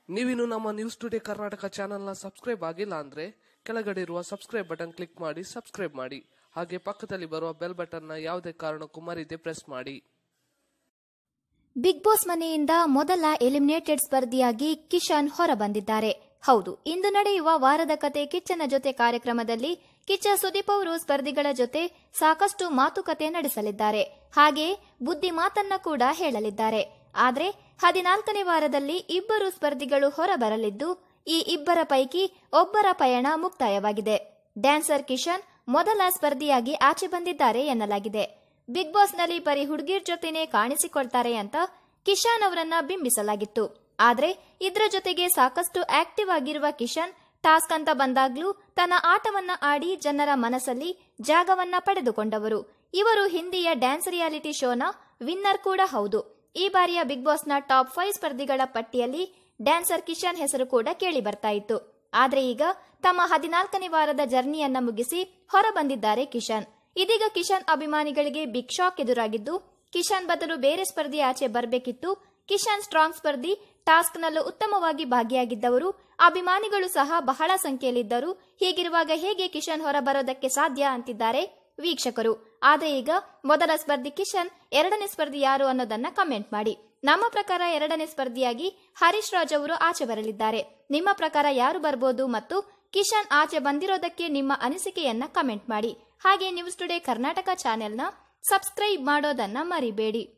ನೀವಿನ್ನು ನಮ್ಮ news today Karnataka ಚಾನೆಲ್ನ ಸಬ್ಸ್ಕ್ರೈಬ್ ಆಗಿಲ್ಲ ಅಂದ್ರೆ ಕೆಳಗಡೆ ಇರುವ ಸಬ್ಸ್ಕ್ರೈಬ್ ಬಟನ್ ಕ್ಲಿಕ್ ಮಾಡಿ ಸಬ್ಸ್ಕ್ರೈಬ್ ಮಾಡಿ ಹಾಗೆ ಪಕ್ಕದಲ್ಲಿ ಬರುವ ಬೆಲ್ ಬಟನ್ನ ಯಾವುದೇ ಕಾರಣಕ್ಕೂ ಮರಿದೆ ಪ್ರೆಸ್ ಮಾಡಿ ಬಿಗ್ ಬಾಸ್ ಮನೆಯಿಂದ ಮೊದಲ ಎಲಿಮಿನೇಟೆಡ್ ಸ್ಪರ್ಧಿಯಾಗಿ ಕಿಶನ್ ಹೊರಬಂದಿದ್ದಾರೆ ಹೌದು ಇಂದು ನಡೆಯುವ ವಾರದ ಕತೆ ಕಿಚ್ಚನ ಜೊತೆ ಕಾರ್ಯಕ್ರಮದಲ್ಲಿ ಕಿಚ್ಚ ಸುದೀಪ್ ಅವರು ಸ್ಪರ್ಧಿಗಳ ಜೊತೆ ಸಾಕಷ್ಟು ಮಾತುಕತೆ ನಡೆಸಲಿದ್ದಾರೆ ಹಾಗೆಯೇ ಬುದ್ಧಿ ಮಾತನ್ನ ಕೂಡ ಹೇಳಲಿದ್ದಾರೆ ಆದ್ರೆ ಹದಿನಾಲ್ಕನೇ ವಾರದಲ್ಲಿ ಇಬ್ಬರು ಸ್ಪರ್ಧಿಗಳು ಹೊರಬರಲಿದ್ದು ಈ ಇಬ್ಬರ ಪೈಕಿ ಒಬ್ಬರ ಪಯಣ ಮುಕ್ತಾಯವಾಗಿದೆ ಡ್ಯಾನ್ಸರ್ ಕಿಶನ್ ಮೊದಲ ಸ್ಪರ್ಧಿಯಾಗಿ ಆಚೆ ಬಂದಿದ್ದಾರೆ ಎನ್ನಲಾಗಿದೆ ಬಿಗ್ ಬಾಸ್ನಲ್ಲಿ ಬರೀ ಹುಡುಗಿರ್ ಜೊತೆನೆ ಕಾಣಿಸಿಕೊಳ್ತಾರೆ ಅಂತ ಕಿಶಾನ್ ಅವರನ್ನ ಬಿಂಬಿಸಲಾಗಿತ್ತು ಆದ್ರೆ ಇದ್ರ ಜೊತೆಗೆ ಸಾಕಷ್ಟು ಆಕ್ಟಿವ್ ಆಗಿರುವ ಕಿಶನ್ ಟಾಸ್ಕ್ ಅಂತ ಬಂದಾಗ್ಲೂ ತನ್ನ ಆಟವನ್ನ ಆಡಿ ಜನರ ಮನಸ್ಸಲ್ಲಿ ಜಾಗವನ್ನ ಪಡೆದುಕೊಂಡವರು ಇವರು ಹಿಂದಿಯ ಡ್ಯಾನ್ಸ್ ರಿಯಾಲಿಟಿ ಶೋನ ವಿನ್ನರ್ ಕೂಡ ಹೌದು ಈ ಬಾರಿಯ ಬಿಗ್ ಬಾಸ್ನ ಟಾಪ್ ಫೈವ್ ಸ್ಪರ್ಧಿಗಳ ಪಟ್ಟಿಯಲ್ಲಿ ಡ್ಯಾನ್ಸರ್ ಕಿಶನ್ ಹೆಸರು ಕೂಡ ಕೇಳಿ ಬರ್ತಾ ಇತ್ತು ಆದ್ರೆ ಈಗ ತಮ್ಮ ಹದಿನಾಲ್ಕನೇ ವಾರದ ಜರ್ನಿಯನ್ನ ಮುಗಿಸಿ ಹೊರಬಂದಿದ್ದಾರೆ ಕಿಶನ್ ಇದೀಗ ಕಿಶನ್ ಅಭಿಮಾನಿಗಳಿಗೆ ಬಿಗ್ ಶಾಕ್ ಎದುರಾಗಿದ್ದು ಕಿಶನ್ ಬದಲು ಬೇರೆ ಸ್ಪರ್ಧಿ ಆಚೆ ಬರಬೇಕಿತ್ತು ಕಿಶನ್ ಸ್ಟ್ರಾಂಗ್ ಸ್ಪರ್ಧಿ ಟಾಸ್ಕ್ನಲ್ಲೂ ಉತ್ತಮವಾಗಿ ಭಾಗಿಯಾಗಿದ್ದವರು ಅಭಿಮಾನಿಗಳು ಸಹ ಬಹಳ ಸಂಖ್ಯೆಯಲ್ಲಿದ್ದರು ಹೀಗಿರುವಾಗ ಹೇಗೆ ಕಿಶನ್ ಹೊರಬರೋದಕ್ಕೆ ಸಾಧ್ಯ ಅಂತಿದ್ದಾರೆ ವೀಕ್ಷಕರು ಆದ್ರೆ ಈಗ ಮೊದಲ ಸ್ಪರ್ಧಿ ಕಿಶನ್ ಎರಡನೇ ಸ್ಪರ್ಧಿ ಯಾರು ಅನ್ನೋದನ್ನ ಕಮೆಂಟ್ ಮಾಡಿ ನಮ್ಮ ಪ್ರಕಾರ ಎರಡನೇ ಸ್ಪರ್ಧಿಯಾಗಿ ಹರೀಶ್ ರಾಜ್ ಅವರು ಆಚೆ ಬರಲಿದ್ದಾರೆ ನಿಮ್ಮ ಪ್ರಕಾರ ಯಾರು ಬರ್ಬೋದು ಮತ್ತು ಕಿಶನ್ ಆಚೆ ಬಂದಿರೋದಕ್ಕೆ ನಿಮ್ಮ ಅನಿಸಿಕೆಯನ್ನ ಕಮೆಂಟ್ ಮಾಡಿ ಹಾಗೆ ನ್ಯೂಸ್ ಟುಡೇ ಕರ್ನಾಟಕ ಚಾನೆಲ್ನ ಸಬ್ಸ್ಕ್ರೈಬ್ ಮಾಡೋದನ್ನ ಮರಿಬೇಡಿ